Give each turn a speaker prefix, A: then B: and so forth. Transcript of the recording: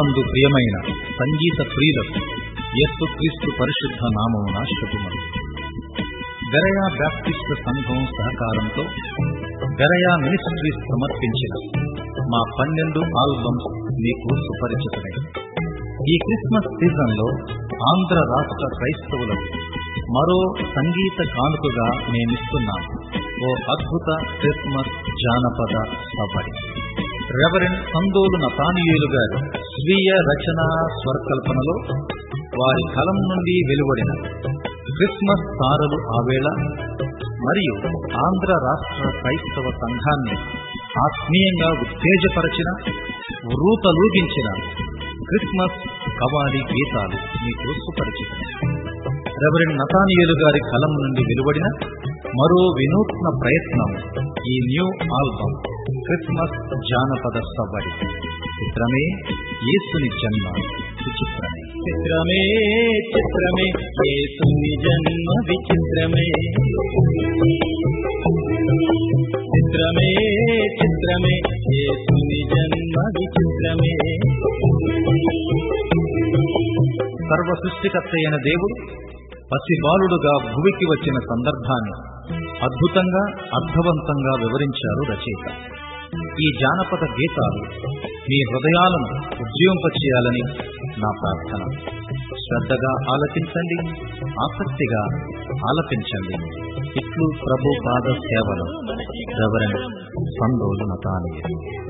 A: ప్రభునందు ప్రియమైన సంగీత ప్రియులకు యేసుక్రీస్తు పరిశుద్ధ నామమున శుభములు గరయా బ్యాప్టిస్ట్ సంఘం సహకారంతో గరయా మినిస్ట్రీస్ సమర్పించిన మా పన్నెండు ఆల్బమ్స్ మీకు సుపరిచితమే ఈ క్రిస్మస్ సీజన్లో ఆంధ్ర రాష్ట్ర క్రైస్తవులకు మరో సంగీత కానుకగా మేమిస్తున్నాం ఓ అద్భుత క్రిస్మస్ జానపద సబడి రెవరెండ్ సందోలు నతానియేలు గారు స్వీయ రచన స్వరకల్పనలో వారి కలం నుండి వెలువడిన క్రిస్మస్ తారలు ఆవేళ మరియు ఆంధ్ర రాష్ట్ర క్రైస్తవ సంఘాన్ని ఆత్మీయంగా ఉత్తేజపరచిన రూతలూగించిన క్రిస్మస్ కవాడి గీతాలు మీకు సుపరిచితం రెవరెండ్ నతానియేలు గారి కలం నుండి వెలువడిన మరో వినూత్న ప్రయత్నం ఈ న్యూ ఆల్బమ్ క్రిస్మస్ జానపద సవ్వడి చిత్రమే యేసుని జన్మ విచిత్రమే
B: చిత్రమే చిత్రమే యేసుని జన్మ విచిత్రమే చిత్రమే చిత్రమే యేసుని జన్మ విచిత్రమే
A: సర్వ సృష్టికర్త అయిన దేవుడు పసిబాలుడుగా భూమికి వచ్చిన సందర్భాన్ని అద్భుతంగా అర్థవంతంగా వివరించారు రచయిత ఈ జానపద గీతాలు మీ హృదయాలను ఉజ్జీవింపచేయాలని నా ప్రార్థన శ్రద్ధగా ఆలకించండి ఆసక్తిగా ఆలపించండి ఇట్లు ప్రభు పాద సేవలు రెవరెండ్ సందోలు నతాని